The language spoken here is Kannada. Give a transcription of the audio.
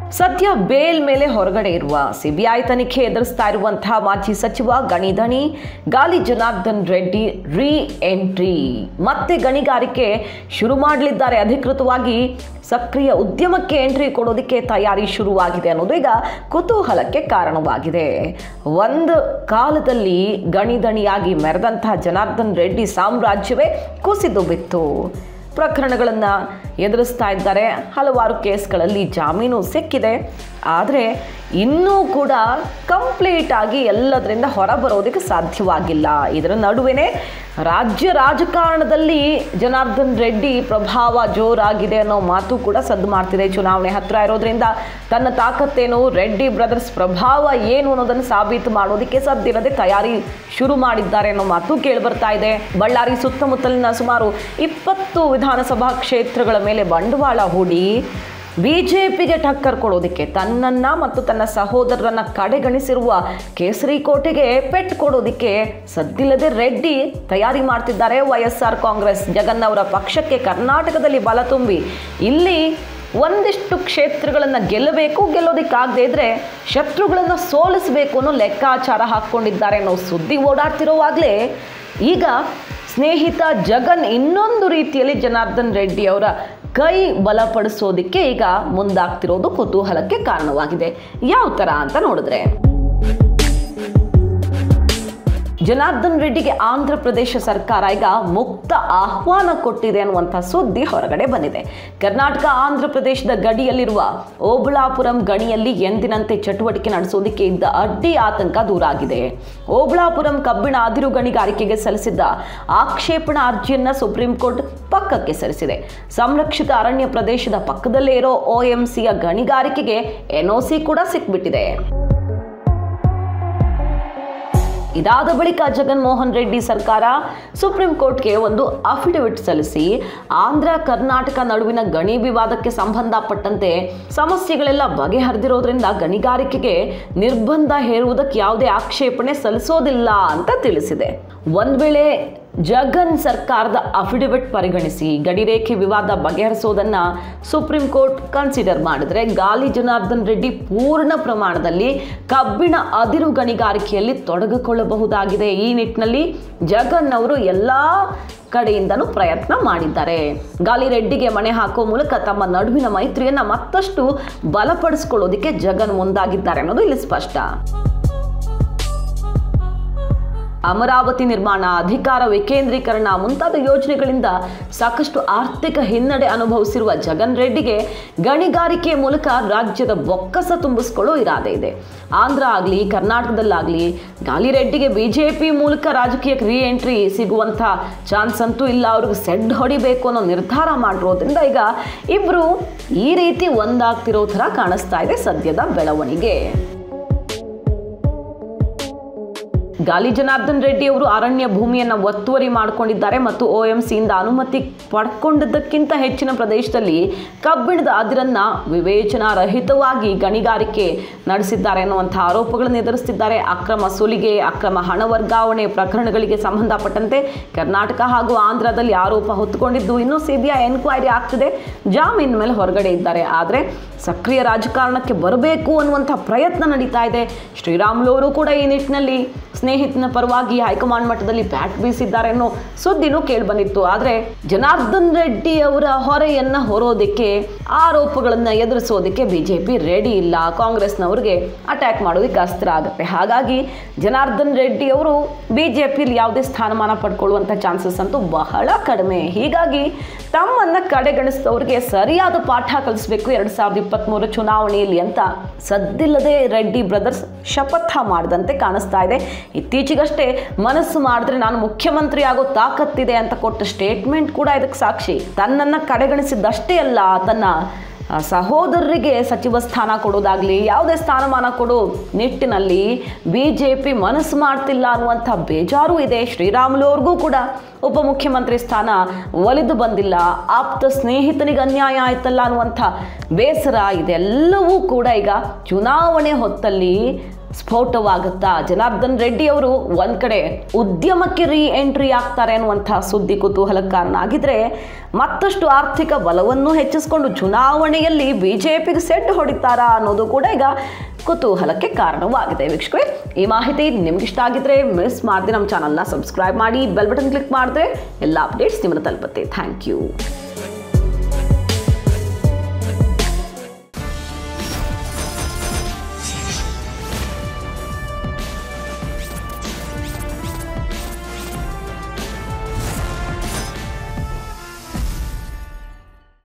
ಸದ್ಯ ಬೇಲ್ ಮೇಲೆ ಹೊರಗಡೆ ಇರುವ ಸಿಬಿಐ ತನಿಖೆ ಎದುರಿಸ್ತಾ ಇರುವಂತಹ ಮಾಜಿ ಸಚಿವ ಗಣಿಧಣಿ ಗಾಲಿ ಜನಾರ್ದನ್ ರೆಡ್ಡಿ ರೀ ಎಂಟ್ರಿ ಮತ್ತೆ ಗಣಿಗಾರಿಕೆ ಶುರು ಮಾಡಲಿದ್ದಾರೆ ಅಧಿಕೃತವಾಗಿ ಸಕ್ರಿಯ ಉದ್ಯಮಕ್ಕೆ ಎಂಟ್ರಿ ಕೊಡೋದಕ್ಕೆ ತಯಾರಿ ಶುರುವಾಗಿದೆ ಅನ್ನೋದು ಈಗ ಕುತೂಹಲಕ್ಕೆ ಕಾರಣವಾಗಿದೆ ಒಂದು ಕಾಲದಲ್ಲಿ ಗಣಿಧಣಿಯಾಗಿ ಮೆರೆದಂತಹ ಜನಾರ್ದನ್ ರೆಡ್ಡಿ ಸಾಮ್ರಾಜ್ಯವೇ ಕುಸಿದು ಬಿತ್ತು ಪ್ರಕರಣಗಳನ್ನು ಎದುರಿಸ್ತಾ ಇದ್ದಾರೆ ಹಲವಾರು ಕೇಸ್ಗಳಲ್ಲಿ ಜಾಮೀನು ಸಿಕ್ಕಿದೆ ಆದರೆ ಇನ್ನೂ ಕೂಡ ಕಂಪ್ಲೀಟ್ ಆಗಿ ಎಲ್ಲದರಿಂದ ಹೊರಬರೋದಕ್ಕೆ ಸಾಧ್ಯವಾಗಿಲ್ಲ ಇದರ ನಡುವೆನೇ ರಾಜ್ಯ ರಾಜಕಾರಣದಲ್ಲಿ ಜನಾರ್ದನ್ ರೆಡ್ಡಿ ಪ್ರಭಾವ ಜೋರಾಗಿದೆ ಅನ್ನೋ ಮಾತು ಕೂಡ ಸದ್ದು ಮಾಡ್ತಿದೆ ಚುನಾವಣೆ ಹತ್ರ ಇರೋದ್ರಿಂದ ತನ್ನ ತಾಕತ್ತೇನು ರೆಡ್ಡಿ ಬ್ರದರ್ಸ್ ಪ್ರಭಾವ ಏನು ಅನ್ನೋದನ್ನು ಸಾಬೀತು ಮಾಡೋದಕ್ಕೆ ಸದ್ದಿರದೆ ತಯಾರಿ ಶುರು ಮಾಡಿದ್ದಾರೆ ಅನ್ನೋ ಮಾತು ಕೇಳಿಬರ್ತಾ ಇದೆ ಬಳ್ಳಾರಿ ಸುತ್ತಮುತ್ತಲಿನ ಸುಮಾರು ಇಪ್ಪತ್ತು ವಿಧಾನಸಭಾ ಕ್ಷೇತ್ರಗಳ ಮೇಲೆ ಬಂಡವಾಳ ಹೂಡಿ ಬಿಜೆಪಿಗೆ ಟಕ್ಕರ್ ಕೊಡೋದಕ್ಕೆ ತನ್ನನ್ನ ಮತ್ತು ತನ್ನ ಸಹೋದರರನ್ನ ಕಡೆಗಣಿಸಿರುವ ಕೇಸರಿ ಕೋಟೆಗೆ ಪೆಟ್ ಕೊಡೋದಕ್ಕೆ ಸದ್ದಿಲ್ಲದೆ ರೆಡ್ಡಿ ತಯಾರಿ ಮಾಡ್ತಿದ್ದಾರೆ ವೈಎಸ್ಆರ್ ಕಾಂಗ್ರೆಸ್ ಜಗನ್ ಅವರ ಪಕ್ಷಕ್ಕೆ ಕರ್ನಾಟಕದಲ್ಲಿ ಬಲ ತುಂಬಿ ಇಲ್ಲಿ ಒಂದಿಷ್ಟು ಕ್ಷೇತ್ರಗಳನ್ನು ಗೆಲ್ಲಬೇಕು ಗೆಲ್ಲೋದಕ್ಕಾಗದೇ ಇದ್ರೆ ಶತ್ರುಗಳನ್ನು ಸೋಲಿಸಬೇಕು ಅನ್ನೋ ಲೆಕ್ಕಾಚಾರ ಹಾಕ್ಕೊಂಡಿದ್ದಾರೆ ಅನ್ನೋ ಸುದ್ದಿ ಓಡಾಡ್ತಿರೋವಾಗಲೇ ಈಗ ಸ್ನೇಹಿತ ಜಗನ್ ಇನ್ನೊಂದು ರೀತಿಯಲ್ಲಿ ಜನಾರ್ದನ್ ರೆಡ್ಡಿ ಅವರ ಕೈ ಬಲಪಡಿಸೋದಕ್ಕೆ ಈಗ ಮುಂದಾಗ್ತಿರೋದು ಕುತೂಹಲಕ್ಕೆ ಕಾರಣವಾಗಿದೆ ಯಾವ ಥರ ಅಂತ ನೋಡಿದ್ರೆ ಜನಾರ್ದನ್ ರೆಡ್ಡಿಗೆ ಆಂಧ್ರ ಪ್ರದೇಶ ಸರ್ಕಾರ ಈಗ ಮುಕ್ತ ಆಹ್ವಾನ ಕೊಟ್ಟಿದೆ ಅನ್ನುವಂಥ ಸುದ್ದಿ ಹೊರಗಡೆ ಬಂದಿದೆ ಕರ್ನಾಟಕ ಆಂಧ್ರ ಪ್ರದೇಶದ ಗಡಿಯಲ್ಲಿರುವ ಓಬಳಾಪುರಂ ಗಣಿಯಲ್ಲಿ ಎಂದಿನಂತೆ ಚಟುವಟಿಕೆ ನಡೆಸೋದಕ್ಕೆ ಇದ್ದ ಅಡ್ಡಿ ಆತಂಕ ದೂರ ಆಗಿದೆ ಓಬಳಾಪುರಂ ಕಬ್ಬಿಣ ಅದಿರು ಗಣಿಗಾರಿಕೆಗೆ ಸಲ್ಲಿಸಿದ್ದ ಆಕ್ಷೇಪಣಾ ಅರ್ಜಿಯನ್ನ ಸುಪ್ರೀಂ ಕೋರ್ಟ್ ಪಕ್ಕಕ್ಕೆ ಸರಿಸಿದೆ ಸಂರಕ್ಷಿತ ಅರಣ್ಯ ಪ್ರದೇಶದ ಪಕ್ಕದಲ್ಲೇ ಇರೋ ಒಎಂಸಿಯ ಗಣಿಗಾರಿಕೆಗೆ ಎನ್ಒಸಿ ಕೂಡ ಸಿಕ್ಬಿಟ್ಟಿದೆ ಇದಾದ ಬಳಿಕ ಜಗನ್ಮೋಹನ್ ರೆಡ್ಡಿ ಸರ್ಕಾರ ಸುಪ್ರೀಂ ಕೋರ್ಟ್ಗೆ ಒಂದು ಅಫಿಡವಿಟ್ ಸಲ್ಲಿಸಿ ಆಂಧ್ರ ಕರ್ನಾಟಕ ನಡುವಿನ ಗಣಿ ವಿವಾದಕ್ಕೆ ಸಂಬಂಧಪಟ್ಟಂತೆ ಸಮಸ್ಯೆಗಳೆಲ್ಲ ಬಗೆಹರಿದಿರೋದ್ರಿಂದ ಗಣಿಗಾರಿಕೆಗೆ ನಿರ್ಬಂಧ ಹೇರುವುದಕ್ಕೆ ಯಾವುದೇ ಆಕ್ಷೇಪಣೆ ಸಲ್ಲಿಸೋದಿಲ್ಲ ಅಂತ ತಿಳಿಸಿದೆ ಒಂದ್ ವೇಳೆ ಜಗನ್ ಸರ್ಕಾರದ ಅಫಿಡವಿಟ್ ಪರಿಗಣಿಸಿ ಗಡಿರೇಖೆ ವಿವಾದ ಬಗೆಹರಿಸೋದನ್ನ ಸುಪ್ರೀಂ ಕೋರ್ಟ್ ಕನ್ಸಿಡರ್ ಮಾಡಿದ್ರೆ ಗಾಲಿ ಜನಾರ್ದನ್ ರೆಡ್ಡಿ ಪೂರ್ಣ ಪ್ರಮಾಣದಲ್ಲಿ ಕಬ್ಬಿಣ ಅದಿರು ಗಣಿಗಾರಿಕೆಯಲ್ಲಿ ತೊಡಗಿಕೊಳ್ಳಬಹುದಾಗಿದೆ ಈ ನಿಟ್ಟಿನಲ್ಲಿ ಜಗನ್ ಅವರು ಎಲ್ಲ ಕಡೆಯಿಂದನೂ ಪ್ರಯತ್ನ ಮಾಡಿದ್ದಾರೆ ಗಾಲಿ ರೆಡ್ಡಿಗೆ ಮಣೆ ಹಾಕುವ ಮೂಲಕ ತಮ್ಮ ನಡುವಿನ ಮೈತ್ರಿಯನ್ನ ಮತ್ತಷ್ಟು ಬಲಪಡಿಸಿಕೊಳ್ಳೋದಕ್ಕೆ ಜಗನ್ ಮುಂದಾಗಿದ್ದಾರೆ ಅನ್ನೋದು ಇಲ್ಲಿ ಸ್ಪಷ್ಟ ಅಮರಾವತಿ ನಿರ್ಮಾಣ ಅಧಿಕಾರ ವಿಕೇಂದ್ರೀಕರಣ ಮುಂತಾದ ಯೋಜನೆಗಳಿಂದ ಸಾಕಷ್ಟು ಆರ್ಥಿಕ ಹಿನ್ನಡೆ ಅನುಭವಿಸಿರುವ ಜಗನ್ ರೆಡ್ಡಿಗೆ ಗಣಿಗಾರಿಕೆ ಮೂಲಕ ರಾಜ್ಯದ ಬೊಕ್ಕಸ ತುಂಬಿಸ್ಕೊಳ್ಳೋ ಇರಾದೆ ಇದೆ ಆಂಧ್ರ ಆಗಲಿ ಕರ್ನಾಟಕದಲ್ಲಾಗಲಿ ಗಾಲಿ ರೆಡ್ಡಿಗೆ ಬಿಜೆಪಿ ಮೂಲಕ ರಾಜಕೀಯಕ್ಕೆ ರೀ ಎಂಟ್ರಿ ಸಿಗುವಂಥ ಚಾನ್ಸ್ ಅಂತೂ ಇಲ್ಲ ಅವ್ರಿಗೆ ಸೆಡ್ ಹೊಡಿಬೇಕು ಅನ್ನೋ ನಿರ್ಧಾರ ಮಾಡಿರೋದ್ರಿಂದ ಈಗ ಇಬ್ಬರು ಈ ರೀತಿ ಒಂದಾಗ್ತಿರೋ ಥರ ಕಾಣಿಸ್ತಾ ಇದೆ ಸದ್ಯದ ಬೆಳವಣಿಗೆ ಗಾಲಿ ಜನಾರ್ದನ್ ರೆಡ್ಡಿ ಅವರು ಅರಣ್ಯ ಭೂಮಿಯನ್ನು ಒತ್ತುವರಿ ಮಾಡಿಕೊಂಡಿದ್ದಾರೆ ಮತ್ತು ಒ ಎಂ ಸಿಯಿಂದ ಅನುಮತಿ ಪಡ್ಕೊಂಡಿದ್ದಕ್ಕಿಂತ ಹೆಚ್ಚಿನ ಪ್ರದೇಶದಲ್ಲಿ ಕಬ್ಬಿಣದ ಅದಿರನ್ನ ವಿವೇಚನಾರಹಿತವಾಗಿ ಗಣಿಗಾರಿಕೆ ನಡೆಸಿದ್ದಾರೆ ಅನ್ನುವಂಥ ಆರೋಪಗಳನ್ನು ಎದುರಿಸುತ್ತಿದ್ದಾರೆ ಅಕ್ರಮ ಸುಲಿಗೆ ಅಕ್ರಮ ಹಣ ವರ್ಗಾವಣೆ ಪ್ರಕರಣಗಳಿಗೆ ಸಂಬಂಧಪಟ್ಟಂತೆ ಕರ್ನಾಟಕ ಹಾಗೂ ಆಂಧ್ರದಲ್ಲಿ ಆರೋಪ ಹೊತ್ತುಕೊಂಡಿದ್ದು ಇನ್ನೂ ಸಿಬಿಐ ಎನ್ಕ್ವೈರಿ ಆಗ್ತಿದೆ ಜಾಮೀನ್ ಮೇಲೆ ಹೊರಗಡೆ ಇದ್ದಾರೆ ಆದರೆ ಸಕ್ರಿಯ ರಾಜಕಾರಣಕ್ಕೆ ಬರಬೇಕು ಅನ್ನುವಂಥ ಪ್ರಯತ್ನ ನಡೀತಾ ಇದೆ ಶ್ರೀರಾಮುಲು ಅವರು ಕೂಡ ಈ ನಿಟ್ಟಿನಲ್ಲಿ ಸ್ನೇಹಿತನ ಪರವಾಗಿ ಹೈಕಮಾಂಡ್ ಮಟ್ಟದಲ್ಲಿ ಬ್ಯಾಟ್ ಬೀಸಿದ್ದಾರೆ ಅನ್ನೋ ಸುದ್ದಿನೂ ಕೇಳಿಬಂದಿತ್ತು ಆದರೆ ಜನಾರ್ದನ್ ರೆಡ್ಡಿ ಅವರ ಹೊರೆಯನ್ನ ಹೊರೋದಕ್ಕೆ ಆರೋಪಗಳನ್ನ ಎದುರಿಸೋದಕ್ಕೆ ಬಿಜೆಪಿ ರೆಡಿ ಇಲ್ಲ ಕಾಂಗ್ರೆಸ್ನವ್ರಿಗೆ ಅಟ್ಯಾಕ್ ಮಾಡೋದಕ್ಕೆ ಅಸ್ತ್ರ ಆಗುತ್ತೆ ಹಾಗಾಗಿ ಜನಾರ್ದನ್ ರೆಡ್ಡಿ ಅವರು ಬಿಜೆಪಿಲಿ ಯಾವುದೇ ಸ್ಥಾನಮಾನ ಪಡ್ಕೊಳ್ಳುವಂಥ ಚಾನ್ಸಸ್ ಅಂತೂ ಬಹಳ ಕಡಿಮೆ ಹೀಗಾಗಿ ತಮ್ಮನ್ನ ಕಡೆಗಣಿಸಿದವ್ರಿಗೆ ಸರಿಯಾದ ಪಾಠ ಕಲಿಸಬೇಕು ಎರಡ್ ಸಾವಿರದ ಇಪ್ಪತ್ತ್ಮೂರು ಚುನಾವಣೆಯಲ್ಲಿ ಅಂತ ಸದ್ದಿಲ್ಲದೆ ರೆಡ್ಡಿ ಬ್ರದರ್ಸ್ ಶಪಥ ಮಾಡಿದಂತೆ ಕಾಣಿಸ್ತಾ ಇದೆ ಇತ್ತೀಚೆಗಷ್ಟೇ ಮನಸ್ಸು ಮಾಡಿದ್ರೆ ನಾನು ಮುಖ್ಯಮಂತ್ರಿ ಆಗೋ ತಾಕತ್ತಿದೆ ಅಂತ ಕೊಟ್ಟ ಸ್ಟೇಟ್ಮೆಂಟ್ ಕೂಡ ಇದಕ್ಕೆ ಸಾಕ್ಷಿ ತನ್ನನ್ನು ಕಡೆಗಣಿಸಿದ್ದಷ್ಟೇ ಅಲ್ಲ ತನ್ನ ಆ, ಸಹೋದರರಿಗೆ ಸಚಿವ ಸ್ಥಾನ ಕೊಡೋದಾಗ್ಲಿ ಯಾವುದೇ ಸ್ಥಾನಮಾನ ಕೊಡೋ ನಿಟ್ಟಿನಲ್ಲಿ ಬಿ ಜೆ ಪಿ ಮನಸ್ಸು ಮಾಡ್ತಿಲ್ಲ ಅನ್ನುವಂಥ ಬೇಜಾರು ಇದೆ ಶ್ರೀರಾಮುಲು ಅವ್ರಿಗೂ ಕೂಡ ಉಪಮುಖ್ಯಮಂತ್ರಿ ಸ್ಥಾನ ಒಲಿದು ಬಂದಿಲ್ಲ ಆಪ್ತ ಸ್ನೇಹಿತನಿಗೆ ಅನ್ಯಾಯ ಆಯ್ತಲ್ಲ ಅನ್ನುವಂಥ ಬೇಸರ ಇದೆಲ್ಲವೂ ಕೂಡ ಈಗ ಚುನಾವಣೆ ಹೊತ್ತಲ್ಲಿ ಸ್ಫೋಟವಾಗುತ್ತಾ ಜನಾರ್ದನ್ ರೆಡ್ಡಿ ಅವರು ಒಂದ್ ಕಡೆ ಉದ್ಯಮಕ್ಕೆ ರೀ ಎಂಟ್ರಿ ಆಗ್ತಾರೆ ಅನ್ನುವಂಥ ಸುದ್ದಿ ಕುತೂಹಲಕ್ಕೆ ಕಾರಣ ಆಗಿದ್ರೆ ಮತ್ತಷ್ಟು ಆರ್ಥಿಕ ಬಲವನ್ನು ಹೆಚ್ಚಿಸಿಕೊಂಡು ಚುನಾವಣೆಯಲ್ಲಿ ಬಿಜೆಪಿಗೆ ಸೆಡ್ ಹೊಡಿತಾರಾ ಅನ್ನೋದು ಕೂಡ ಈಗ ಕುತೂಹಲಕ್ಕೆ ಕಾರಣವಾಗಿದೆ ವೀಕ್ಷಕರೇ ಈ ಮಾಹಿತಿ ನಿಮ್ಗೆ ಇಷ್ಟ ಆಗಿದ್ರೆ ಮಿಸ್ ಮಾಡದೆ ನಮ್ಮ ಚಾನಲ್ನ ಸಬ್ಸ್ಕ್ರೈಬ್ ಮಾಡಿ ಬೆಲ್ ಬಟನ್ ಕ್ಲಿಕ್ ಮಾಡಿದ್ರೆ ಎಲ್ಲ ಅಪ್ಡೇಟ್ಸ್ ನಿಮ್ಮನ್ನು ತಲುಪುತ್ತೆ ಥ್ಯಾಂಕ್ ಯು